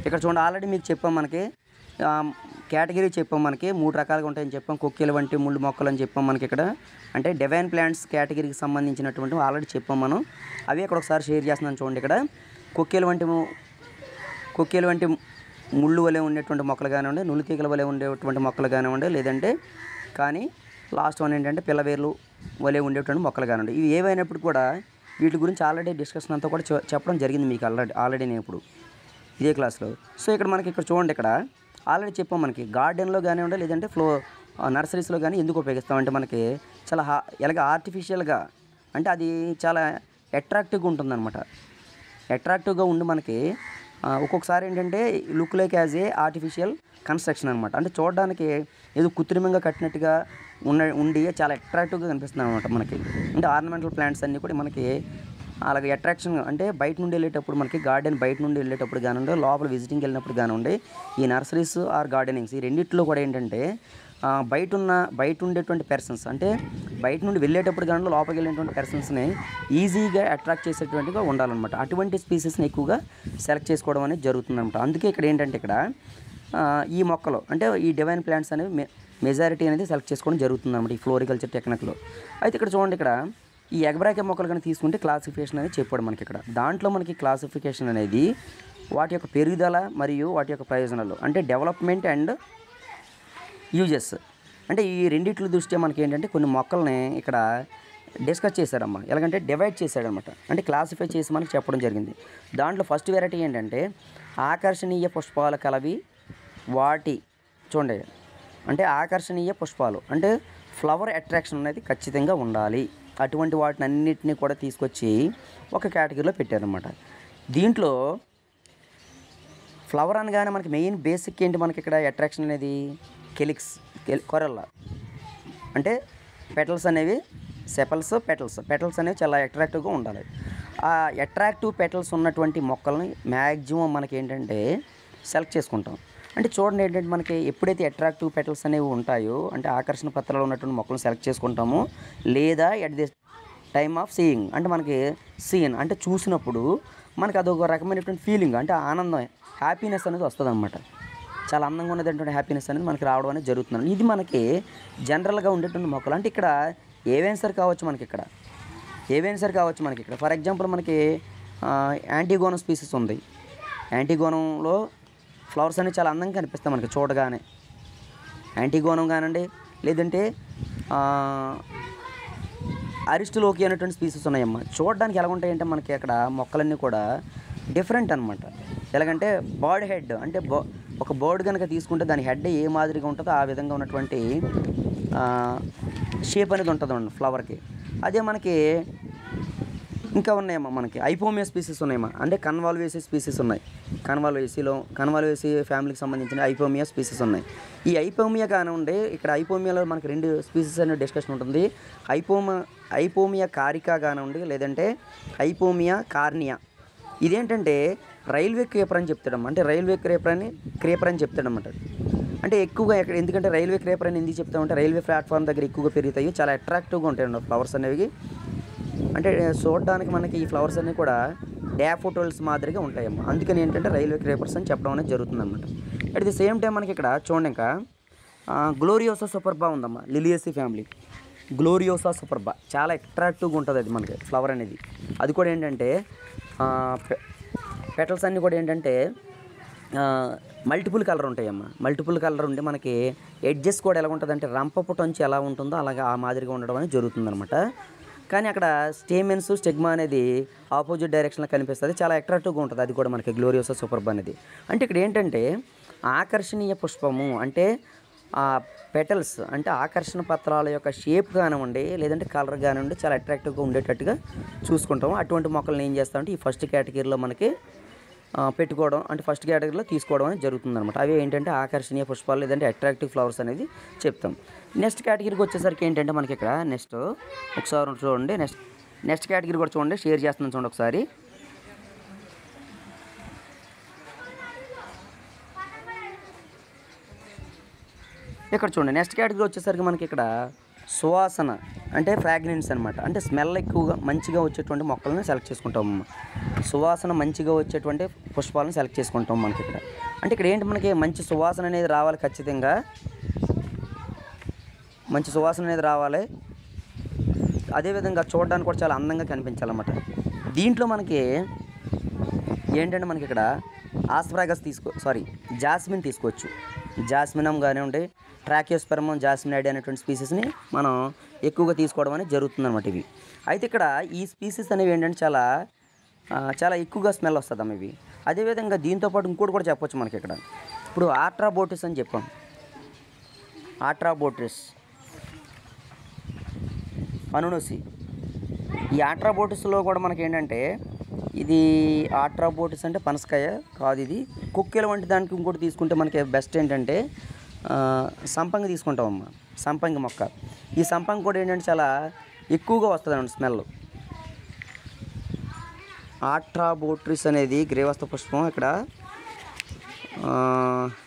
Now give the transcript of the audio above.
ఇక్కడ చూడండి ఆల్రెడీ మీకు చెప్పాం మనకి ఆ, కేటగిరీ చెప్పాం మనకి మూడు రకాలుగా ఉంటాయని చెప్పాం కొక్కేలు వంటి ముళ్ళు మొక్కలు అని చెప్పాం మనకి ఇక్కడ అంటే డివైన్ ప్లాంట్స్ కేటగిరీకి సంబంధించినటువంటి ఆల్రెడీ చెప్పాం మనం అవి ఇక్కడ ఒకసారి షేర్ చేస్తున్నాను చూడండి ఇక్కడ కొక్కేలు వంటి ము- కొక్కేలు వంటి ముళ్ళు వలె ఉండేటువంటి మొక్కలు కానివ్వండి నులితీగల వలె ఉండేటువంటి మొక్కలు కానివ్వండి లేదంటే కానీ లాస్ట్ వన్ ఏంటంటే పిల్లవేర్లు వలె ఉండేటువంటి మొక్కలు కానివ్వండి ఇవి ఏవైనప్పుడు కూడా వీటి గురించి ఆల్రెడీ డిస్కషన్ అంతా కూడా చె- చెప్పడం జరిగింది మీకు ఆల్రెడీ ఆల్రెడీ నేను ఇప్పుడు ఇదే క్లాస్లో సో ఇక్కడ మనకి ఇక్కడ చూడండి ఇక్కడ ఆల్రెడీ చెప్పాం మనకి గార్డెన్లో కానివ్వండి లేదంటే ఫ్లో నర్సరీస్లో కానీ ఎందుకు ఉపయోగిస్తామంటే మనకి చాలా హా ఎలాగ ఆర్టిఫిషియల్గా అంటే అది చాలా అట్రాక్టివ్గా ఉంటుందన్నమాట అట్రాక్టివ్గా ఉండి మనకి ఆ, ఒక్కొక్కసారి ఏంటంటే look like as a artificial construction అనమాట అంటే చూడడానికి ఏదో కృత్రిమంగా కట్టినట్టుగా ఉన్న ఉండి చాలా అట్రాక్టివ్గా కనిపిస్తుంది అనమాట మనకి అంటే ఆర్నమెంటల్ ప్లాంట్స్ అన్నీ కూడా మనకి అలాగే అట్రాక్షన్ అంటే బయట నుండి వెళ్ళేటప్పుడు మనకి గార్డెన్ బయట నుండి వెళ్ళేటప్పుడు కానివ్వండి లోపల విజిటింగ్ వెళ్ళినప్పుడు కానివ్వండి ఈ నర్సరీస్ ఆర్ గార్డెనింగ్స్ ఈ రెండిట్లో కూడా ఏంటంటే ఆ, బయట ఉన్న బయట ఉండేటువంటి పర్సన్స్ అంటే బయట నుండి వెళ్ళేటప్పుడు కానీ లోపలికి వెళ్ళేటువంటి పర్సన్స్ని ఈజీగా అట్రాక్ట్ చేసేటువంటిగా ఉండాలన్నమాట అటువంటి స్పీసెస్ని ఎక్కువగా సెలెక్ట్ చేసుకోవడం అనేది జరుగుతుందన్నమాట అందుకే ఇక్కడ ఏంటంటే ఇక్కడ ఆ, ఈ మొక్కలు అంటే ఈ డివైన్ ప్లాంట్స్ అనేవి మె మెజారిటీ అనేది సెలెక్ట్ చేసుకోవడం జరుగుతుంది అనమాట ఈ ఫ్లోరికల్చర్ టెక్నిక్లో అయితే ఇక్కడ చూడండి ఇక్కడ ఈ ఎగబ్రాకే మొక్కలు కానీ తీసుకుంటే క్లాసిఫికేషన్ అనేది చెప్పాడు మనకి ఇక్కడ దాంట్లో మనకి క్లాసిఫికేషన్ అనేది వాటి యొక్క పెరుగుదల మరియు వాటి యొక్క ప్రయోజనాలు అంటే డెవలప్మెంట్ అండ్ యూజెస్ అంటే ఈ రెండిట్ల దృష్ట్యా మనకి ఏంటంటే కొన్ని మొక్కల్ని ఇక్కడ డిస్కస్ చేశాడమ్మా ఎలాగంటే డివైడ్ చేశాడనమాట అంటే క్లాసిఫై చేసి మనకి చెప్పడం జరిగింది దాంట్లో ఫస్ట్ వెరైటీ ఏంటంటే ఆకర్షణీయ పుష్పాలు కలవి వాటి చూడండి అంటే ఆకర్షణీయ పుష్పాలు అంటే ఫ్లవర్ అట్రాక్షన్ అనేది ఖచ్చితంగా ఉండాలి అటువంటి వాటిని అన్నిటినీ కూడా తీసుకొచ్చి ఒక కేటగిరీలో పెట్టారనమాట దీంట్లో ఫ్లవర్ అనగానే మనకి మెయిన్ బేసిక్ ఏంటి మనకి ఇక్కడ అట్రాక్షన్ అనేది కెలిక్స్ కొరల్లా అంటే పెటల్స్ అనేవి సెపల్స్ పెటల్స్ పెటల్స్ అనేవి చాలా అట్రాక్టివ్గా ఉండాలి ఆ అట్రాక్టివ్ పెటల్స్ ఉన్నటువంటి మొక్కల్ని మ్యాక్సిమం మనకి ఏంటంటే సెలెక్ట్ చేసుకుంటాం అంటే చూడండి ఏంటంటే మనకి ఎప్పుడైతే అట్రాక్టివ్ పెటల్స్ అనేవి ఉంటాయో అంటే ఆకర్షణ పత్రాలు ఉన్నటువంటి మొక్కలను సెలెక్ట్ చేసుకుంటామో లేదా at the time of seeing అంటే మనకి సీన్ అంటే చూసినప్పుడు మనకి అదొక రకమైనటువంటి ఫీలింగ్ అంటే ఆనందం హ్యాపీనెస్ అనేది వస్తుంది అనమాట చాలా అందంగా ఉన్నటువంటి హ్యాపీనెస్ అనేది మనకి రావడం అనేది జరుగుతుంది ఇది మనకి జనరల్గా ఉండేటువంటి మొక్కలు అంటే ఇక్కడ ఏవైనా సరే కావచ్చు మనకి ఇక్కడ ఏవైనా సరే కావచ్చు మనకి ఇక్కడ ఫర్ ఎగ్జాంపుల్ మనకి యాంటీగోనం స్పీసెస్ ఉంది యాంటీగోనంలో ఫ్లవర్స్ అనేవి చాలా అందంగా కనిపిస్తాయి మనకి చూడగానే యాంటీగోనం కానండి లేదంటే ఆ, అరిస్టులోకి అనేటువంటి స్పీసెస్ ఉన్నాయమ్మా చూడడానికి ఎలా ఉంటాయంటే మనకి అక్కడ మొక్కలన్నీ కూడా డిఫరెంట్ అనమాట ఎలాగంటే బర్డ్ హెడ్ అంటే బో ఒక బర్డ్ కనుక తీసుకుంటే దాని హెడ్ ఏ మాదిరిగా ఉంటుందో ఆ విధంగా ఉన్నటువంటి షేప్ అనేది ఉంటుంది ఫ్లవర్కి అదే మనకి ఇంకా ఉన్నాయమ్మా మనకి ఐపోమియా స్పీసెస్ ఉన్నాయమ్మా అంటే కన్వాల్వేసి స్పీసెస్ ఉన్నాయి కన్వాల్వేసిలో కన్వాల్వేసి ఫ్యామిలీకి సంబంధించిన ఐపోమియా స్పీసెస్ ఉన్నాయి ఈ ఐపోమియా కానివ్వండి ఇక్కడ ఐపోమియాలో మనకి రెండు స్పీసెస్ అనే డిస్కషన్ ఉంటుంది ఐపోమ ఐపోమియా కారికా కానివ్వండి లేదంటే ఐపోమియా కార్నియా ఇదేంటంటే రైల్వే క్రేపర్ అని చెప్తాడమ్మా అంటే రైల్వే క్రేపర్ అని క్రేపర్ అని చెప్తాడన్నమాట అంటే ఎక్కువగా ఎక్కడ ఎందుకంటే రైల్వే క్రేపర్ అని ఎందుకు చెప్తామంటే రైల్వే ప్లాట్ఫామ్ దగ్గర ఎక్కువగా పెరుగుతాయి చాలా అట్రాక్టివ్గా ఉంటాయి ఫ్లవర్స్ అనేవి అంటే చూడడానికి మనకి ఈ ఫ్లవర్స్ అన్నీ కూడా డాఫోటోల్స్ మాదిరిగా ఉంటాయమ్మా అందుకని ఏంటంటే రైల్వే క్రేపర్స్ అని చెప్పడం అనేది జరుగుతుంది అనమాట అట్ ది సేమ్ టైం మనకి ఇక్కడ చూడండి ఇంకా గ్లోరియోసా సూపర్బా ఉందమ్మా లిలియసీ ఫ్యామిలీ గ్లోరియోసా సూపర్బా చాలా అట్రాక్టివ్గా ఉంటుంది అది మనకి ఫ్లవర్ అనేది అది కూడా ఏంటంటే పెటల్స్ అన్నీ కూడా ఏంటంటే మల్టిపుల్ కలర్ ఉంటాయమ్మా మల్టిపుల్ కలర్ ఉండి మనకి ఎడ్జెస్ కూడా ఎలా ఉంటుంది అంటే రంపపుట నుంచి ఎలా ఉంటుందో అలాగే ఆ మాదిరిగా ఉండడం అనేది జరుగుతుందన్నమాట కానీ అక్కడ స్టేమెన్స్ స్టెగ్మా అనేది ఆపోజిట్ డైరెక్షన్లో కనిపిస్తుంది చాలా అట్రాక్టివ్గా ఉంటుంది అది కూడా మనకి గ్లోరియోసా సూపర్బ్ అనేది అంటే ఇక్కడ ఏంటంటే ఆకర్షణీయ పుష్పము అంటే ఆ పెటల్స్ అంటే ఆకర్షణ పత్రాల యొక్క షేప్ కానివ్వండి లేదంటే కలర్ కానివ్వండి చాలా అట్రాక్టివ్గా ఉండేటట్టుగా చూసుకుంటాము అటువంటి మొక్కలను ఏం చేస్తామంటే ఈ ఫస్ట్ కేటగిరీలో మనకి ఆ, పెట్టుకోవడం అంటే ఫస్ట్ కేటగిరీలో తీసుకోవడం అనేది జరుగుతుంది అనమాట అవి ఏంటంటే ఆకర్షణీయ పుష్పాలు లేదంటే అట్రాక్టివ్ ఫ్లవర్స్ అనేది చెప్తాం నెక్స్ట్ కేటగిరీకి వచ్చేసరికి ఏంటంటే మనకి ఇక్కడ నెక్స్ట్ ఒకసారి చూడండి నెక్స్ట్ నెక్స్ట్ కేటగిరీ కూడా చూడండి షేర్ చేస్తున్నాను చూడండి ఒకసారి ఇక్కడ చూడండి నెక్స్ట్ కేటగిరీ వచ్చేసరికి మనకి ఇక్కడ సువాసన అంటే ఫ్రాగ్రెన్స్ అనమాట అంటే స్మెల్ ఎక్కువగా మంచిగా వచ్చేటువంటి మొక్కలను సెలెక్ట్ చేసుకుంటాం సువాసన మంచిగా వచ్చేటువంటి పుష్పాలను సెలెక్ట్ చేసుకుంటాం మనకి ఇక్కడ అంటే ఇక్కడ ఏంటి మనకి మంచి సువాసన అనేది రావాలి ఖచ్చితంగా మంచి సువాసన అనేది రావాలి అదేవిధంగా చూడడానికి కూడా చాలా అందంగా కనిపించాలన్నమాట దీంట్లో మనకి ఏంటంటే మనకి ఇక్కడ ఆస్ప్రాగస్ తీసుకో సారీ జాస్మిన్ తీసుకోవచ్చు జాస్మినం కానివ్వండి ట్రాకియోస్పెరమం జాస్మినైడ్ అనేటువంటి స్పీసెస్ని మనం ఎక్కువగా తీసుకోవడం అనేది జరుగుతుంది అనమాట ఇవి అయితే ఇక్కడ ఈ స్పీసెస్ అనేవి ఏంటంటే చాలా ఆ, చాలా ఎక్కువగా స్మెల్ వస్తుందమ్మ ఇవి అదేవిధంగా దీంతో పాటు ఇంకోటి కూడా చెప్పొచ్చు మనకి ఇక్కడ ఇప్పుడు ఆట్రాబోటిస్ అని చెప్పాం ఆట్రాబోటిస్ అనునోసి ఈ ఆట్రాబోటిస్లో కూడా మనకి ఏంటంటే ఇది ఆట్రాబోటిస్ అంటే పనసకాయ కాదు ఇది కుక్కెల వంటి దానికి ఇంకోటి తీసుకుంటే మనకి బెస్ట్ ఏంటంటే ఆ, సంపంగి తీసుకుంటామమ్మా సంపంగి మొక్క ఈ సంపంగి కూడా ఏంటంటే చాలా ఎక్కువగా వస్తుంది అన్నమాట స్మెల్ ఆట్రాబోట్రిస్ అనేది గ్రేవస్త పుష్పం ఇక్కడ ఆ,